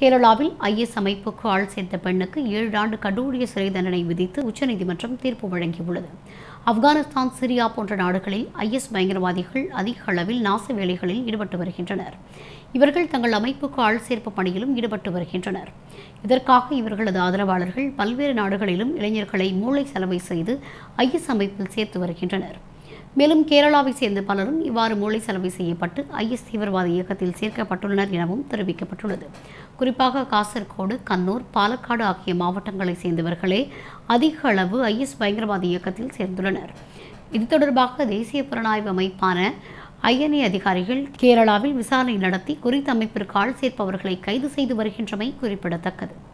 கேரளாவில் ஐஎஸ் அமைப்புக்கு ஆள் சேர்த்த பெண்ணுக்கு ஏழு ஆண்டு கடூழிய சிறை தண்டனை விதித்து உச்சநீதிமன்றம் தீர்ப்பு வழங்கியுள்ளது ஆப்கானிஸ்தான் சிரியா போன்ற நாடுகளில் ஐஎஸ் பயங்கரவாதிகள் அதிக அளவில் நாச வேலைகளில் ஈடுபட்டு வருகின்றனர் இவர்கள் தங்கள் அமைப்புக்கு ஆள் சேர்ப்பு பணியிலும் ஈடுபட்டு வருகின்றனர் இதற்காக இவர்களது ஆதரவாளர்கள் பல்வேறு நாடுகளிலும் இளைஞர்களை மூளை செலவை செய்து ஐஎஸ் அமைப்பில் சேர்த்து வருகின்றனர் மேலும் கேரளாவை சேர்ந்த பலரும் இவ்வாறு மூளை செலவை செய்யப்பட்டு ஐஎஸ் தீவிரவாத இயக்கத்தில் சேர்க்கப்பட்டுள்ளனர் எனவும் தெரிவிக்கப்பட்டுள்ளது குறிப்பாக காசர்கோடு கண்ணூர் பாலக்காடு ஆகிய மாவட்டங்களைச் சேர்ந்தவர்களே அதிக அளவு ஐஎஸ் பயங்கரவாத இயக்கத்தில் சேர்ந்துள்ளனர் இது தொடர்பாக தேசிய புலனாய்வு அமைப்பான ஐஎன்ஏ அதிகாரிகள் கேரளாவில் விசாரணை நடத்தி குறித்த அமைப்பிற்கு ஆள் சேர்ப்பவர்களை கைது செய்து வருகின்றமை குறிப்பிடத்தக்கது